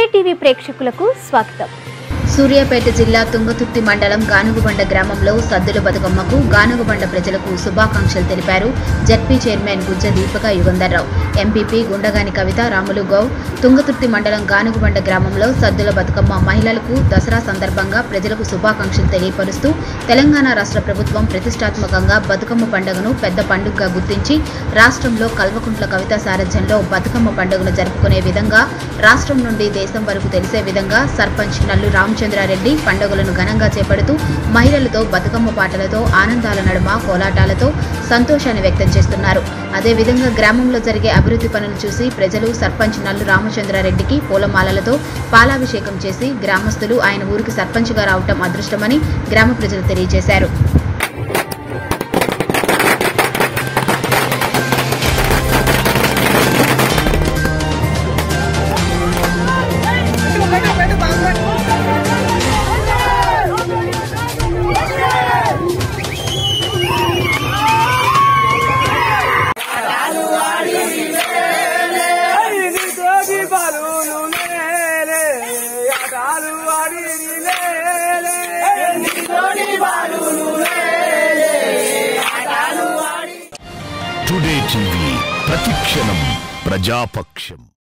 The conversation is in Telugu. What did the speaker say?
టీవీ ప్రేక్షకులకు స్వాగతం సూర్యాపేట జిల్లా తుంగతుర్తి మండలం గానుగుబండ గ్రామంలో సద్దుల బతుకమ్మకు గానుగుబండ ప్రజలకు శుభాకాంక్షలు తెలిపారు ZP chairman Gujja Deepika Yugandhar Rao MPP Gundagani Kavitha Ramulu Goud Thungathurthi మండలం గానుగుబండ గ్రామంలో సద్దుల బతుకమ్మ మహిళలకు దసరా సందర్భంగా ప్రజలకు శుభాకాంక్షలు తెలియపరుస్తూ తెలంగాణ రాష్ట్ర ప్రభుత్వం ప్రతిష్టాత్మకంగా బతుకమ్మ పండుగను పెద్ద పండుగగా గుర్తించి రాష్ట్రంలో కల్వకుంట్ల కవిత సారథ్యంలో బతుకమ్మ పండుగను జరుపుకునే విధంగా రాష్ట్రం నుండి దేశం వరకు తెలిసే విధంగా సర్పంచ్ నల్లు రామచంద్రారెడ్డి పండుగలను ఘనంగా చేపడుతూ మహిళలతో బతుకమ్మ పాటలతో ఆనందాల నడుమ కోలాటాలతో సంతోషాన్ని వ్యక్తం చేస్తున్నారు అదేవిధంగా గ్రామంలో జరిగే అభివృద్ధి పనులు చూసి ప్రజలు సర్పంచ్ నల్లు రామచంద్రారెడ్డికి పూలమాలలతో పాలాభిషేకం చేసి గ్రామస్తులు ఆయన ఊరికి సర్పంచ్గా రావటం అదృష్టమని గ్రామ ప్రజలు తెలియజేశారు తోగి బలులు నేలే ఆటాలు ఆడి నేలే టుడే టీవీ ప్రతిక్షణం ప్రజాపక్షం